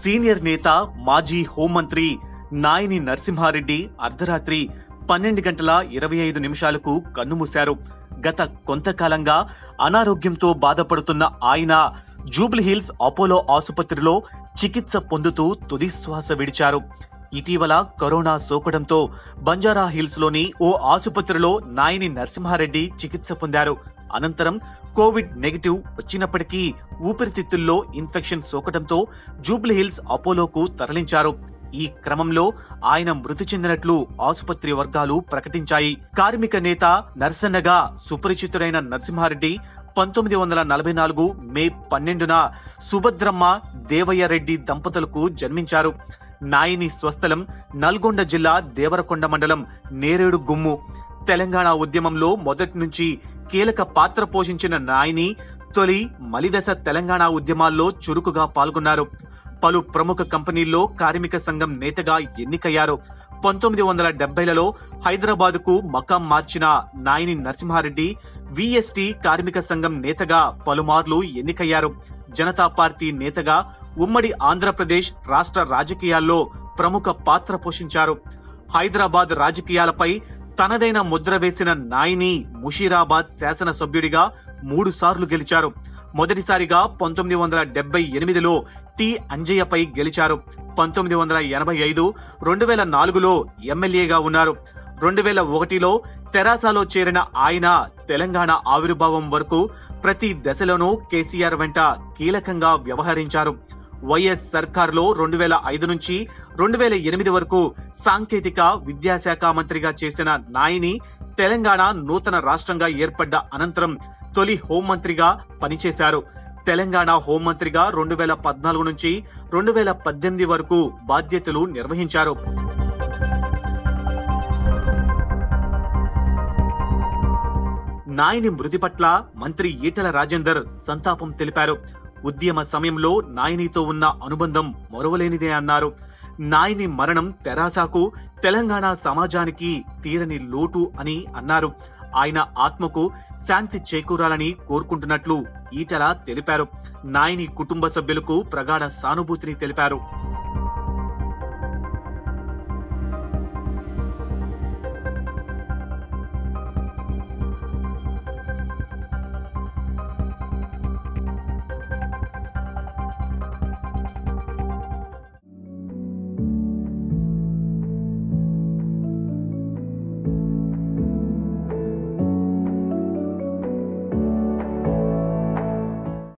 senior నేత మాజీ హోంమంత్రి నాయని నరసింహారెడ్డి అర్ధరాత్రి పన్నెండు గంటల ఇరవై ఐదు నిమిషాలకు కన్నుమూశారు గత కొంతకాలంగా అనారోగ్యంతో బాధపడుతున్న ఆయన జూబ్లీహిల్స్ అపోలో ఆసుపత్రిలో చికిత్స పొందుతూ తుది శ్వాస విడిచారు ఇటీవల కరోనా సోకడంతో బంజారా హిల్స్ లోని ఓ ఆసుపత్రిలో నాయని నరసింహారెడ్డి చికిత్స పొందారు అనంతరం కోవిడ్ నెగిటివ్ వచ్చినప్పటికీ ఊపిరితిత్తుల్లో ఇన్ఫెక్షన్ సోకడంతో జూబ్లీహిల్స్ అపోలోకు తరలించారు ఈ క్రమంలో ఆయన మృతి చెందినట్లు ఆసుపత్రి వర్గాలు ప్రకటించాయి కార్మిక నేత నర్సన్నగా సుపరిచితుడైన నరసింహారెడ్డి పంతొమ్మిది వందల నలభై నాలుగు మే పన్నెండున సుభద్రమ్మ దేవయ్య రెడ్డి దంపతులకు జన్మించారు నాయని స్వస్థలం నల్గొండ జిల్లా దేవరకొండ మండలం నేరేడు గుమ్ము తెలంగాణ ఉద్యమంలో మొదటి నుంచి కీలక పాత్ర పోషించిన నాయని తొలి మలిదశ తెలంగాణ ఉద్యమాల్లో చురుకుగా పాల్గొన్నారు పలు ప్రముఖ కంపెనీల్లో కార్మిక సంఘం నేతగా ఎన్నికయ్యారు పంతొమ్మిది వందల డెబ్బైలలో హైదరాబాద్ కు మకాం మార్చిన నాయని నరసింహారెడ్డి విఎస్టి కార్మిక సంఘం నేతగా పలుమార్లు ఎన్నికయ్యారు జనతా పార్టీ నేతగా ఉమ్మడి ఆంధ్రప్రదేశ్ రాష్ట్ర రాజకీయాల్లో ప్రముఖ పాత్ర పోషించారు హైదరాబాద్ రాజకీయాలపై తనదైన ముద్ర వేసిన నాయని ముషీరాబాద్ శాసనసభ్యుడిగా మూడు సార్లు గెలిచారు మొదటిసారిగా పంతొమ్మిది వందల డెబ్బై ఎనిమిదిలో టి అంజయ్యపై గెలిచారు పంతొమ్మిది వందల ఎనభై ఐదు రెండు వేల నాలుగులో ఎమ్మెల్యేగా ఉన్నారు రెండు వేల ఒకటిలో తెరాసాలో చేరిన ఆయన తెలంగాణ ఆవిర్భావం వరకు ప్రతి దశలోనూ కేసీఆర్ వెంట కీలకంగా వ్యవహరించారు వైఎస్ సర్కార్లో రెండు వేల ఐదు నుంచి రెండు వేల ఎనిమిది వరకు సాంకేతిక విద్యాశాఖ మంత్రిగా చేసిన నాయని తెలంగాణ నూతన రాష్ట్రంగా ఏర్పడ్డ అనంతరం తొలి హోంమంత్రిగా పనిచేశారు తెలంగాణ హోంమంత్రిగా రెండు వేల పద్నాలుగు నుంచి రెండు వేల పద్దెనిమిది వరకు బాధ్యతలు నిర్వహించారు నాయని మృతి పట్ల మంత్రి ఈటల రాజేందర్ సంతాపం తెలిపారు ఉద్యమ సమయంలో నాయనితో ఉన్న అనుబంధం మొరవలేనిదే అన్నారు నాయని మరణం తెరాసాకు తెలంగాణ సమాజానికి తీరని లోటు అని అన్నారు ఆయన ఆత్మకు శాంతి చేకూరాలని కోరుకుంటున్నట్లు ఈటల తెలిపారు నాయని కుటుంబ సభ్యులకు ప్రగాఢ సానుభూతిని తెలిపారు